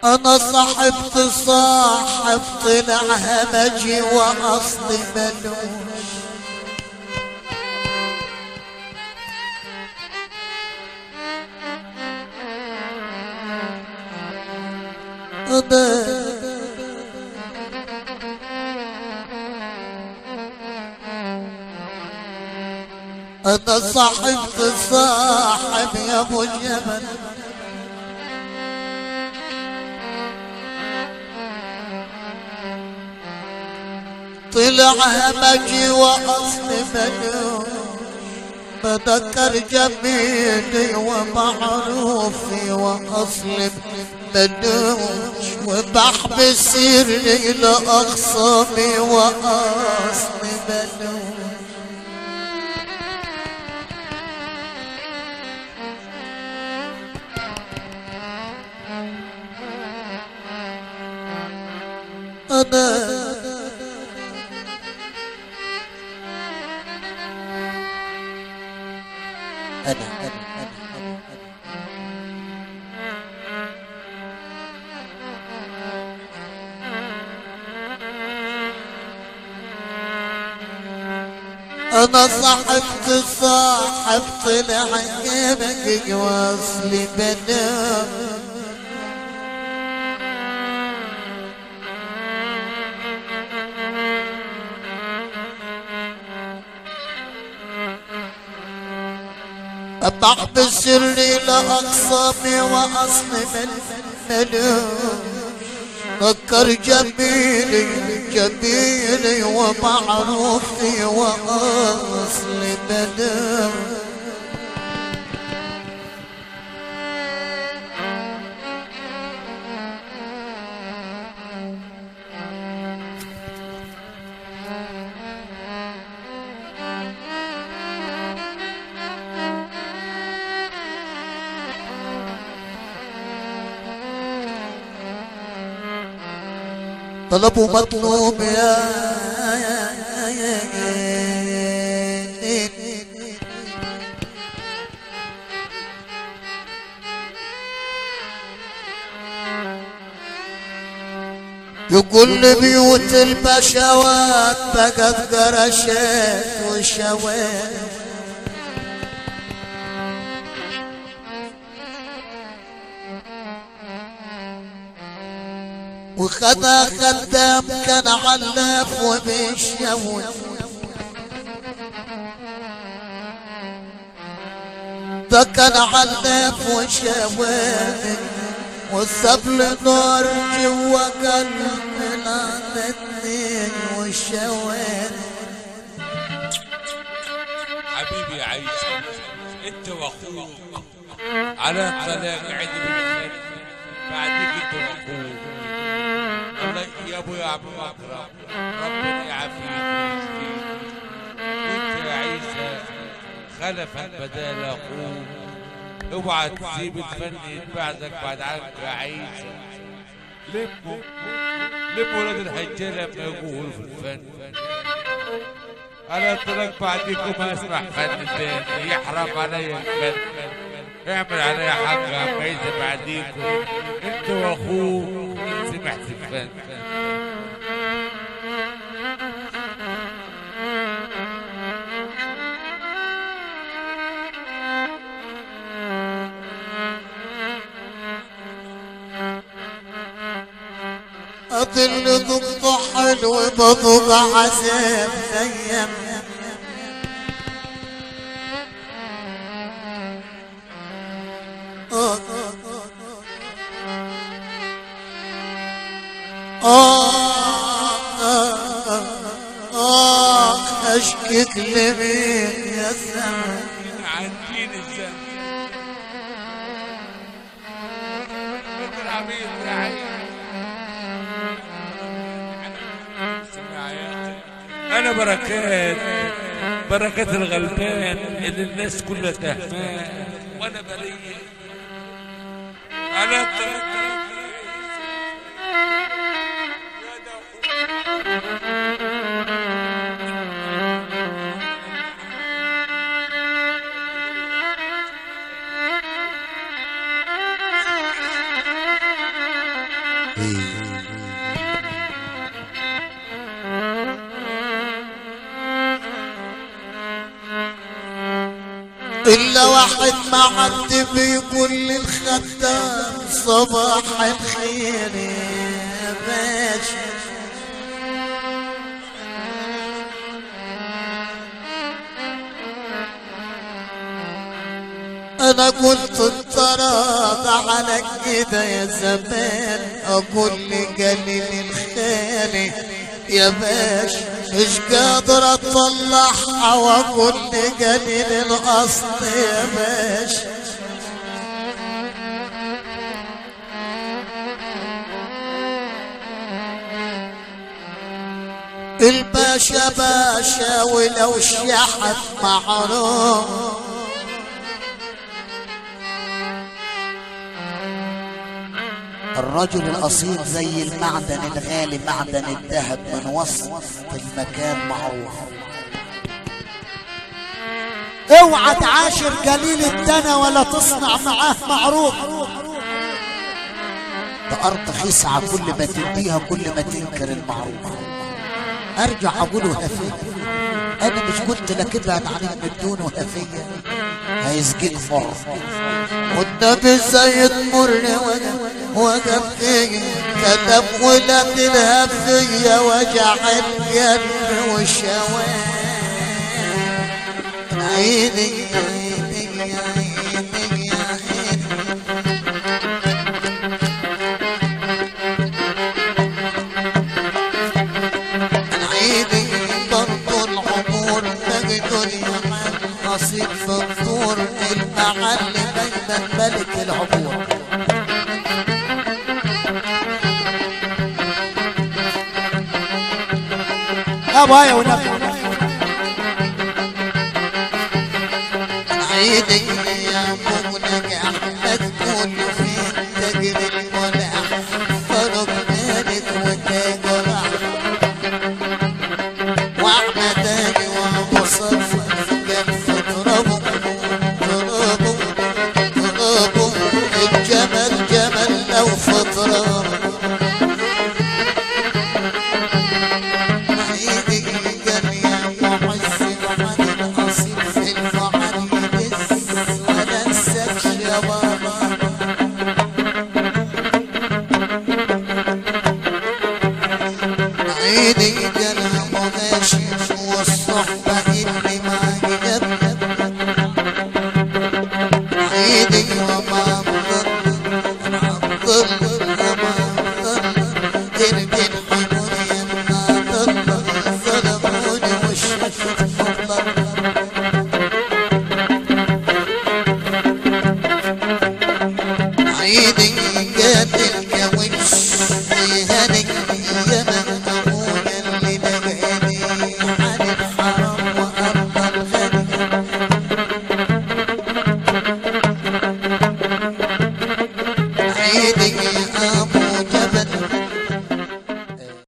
انا صاحبت صاحب طلع همجي واصلي ملوش انا صاحبت صاحب يا ابو جبل طلع همجي واصلي ملوش بذكر جميلي ومعروفي واصلي ملوش وبحبس سري لاخصامي واصلي ملوش انا أنا أنا أنا أنا أنا أنا صاحبت صاحب طلع يمك واصلي بنام بحبس سري لأقصامي وأصلي من ملوك فكر جميلي جميلي ومعروفي وأصلي ملوك طلب مطلوب يا يقول لي بيوت البشوات بقت قرشات وشوات وخذا خدام كان علاف وبيشوي ده كان علاف وشوي وساب لي نار جوا قلبي الاثنين والشوي حبيبي يا عيسى انت واخوك على طلاق عيد بالخير بعديك انت واخوك الله يا ابو يا عم اكرم ربنا يعافيك ويشفيك وانت يا عيسى خلفا بدال اخوك اوعى تسيب الفن يتبعدك بعد عنك يا عيسى لموا لموا ولاد الحجاله لما يقولوا في الفن انا طلعت بعديكم اسمع فن تاني يحرم عليا الفن اعمل عليا حاجة عايزة بعديكم انت واخوك ان سمعت الفن أظل ضغط حلو بضغ عذاب أيام آه آه آه آه أشكيك لمين يا زمان عارفين الزمن انت العبيط يا عيني انا بركات بركات الغلبان اللي الناس كلها تهمان وانا بريء انا تركت إلا واحد ما عد بيقول للخدام صباح الخير يا باشا انا قلت الطراد على كده يا زمان اقول لقليل الخير يا باش مش قادر اطلعها واقول لقليل الاصل يا باش الباشا باشا ولو شحت معروف الرجل الأصيل زي المعدن الغالي معدن الذهب من وسط المكان معروف اوعى تعاشر قليل الدنا ولا تصنع معاه معروف ده أرض خسعة كل ما تديها كل ما تنكر المعروف أرجع أقوله هفية أنا مش قلت لك ابعد عن المدون وهفية هيسجد مر والنبي زيد مر وقف- وقف فيا كتب ولاد الهفية وجع القلب والشوام عيني يا عيني يا عيني يا عيني عيني برضو العمور مجد اليمن نصيب في الدور المعلم دايما ملك العبور يا بايا ونبي عيني يا مولك احمد كل فين تجري الولاء فرق مالك وتجرع واحمداني وابو صفا قال فاضربوا ضربوا ضربوا الجمل جمل لو فطران عيدي قال يا معز بعد الاصيل في الفعل يدس ولا انساكش يا بابا عيدي قال مغاشي والصحبة اللي معي جنب عيدي وما عبد الله وما عبد الله ترجل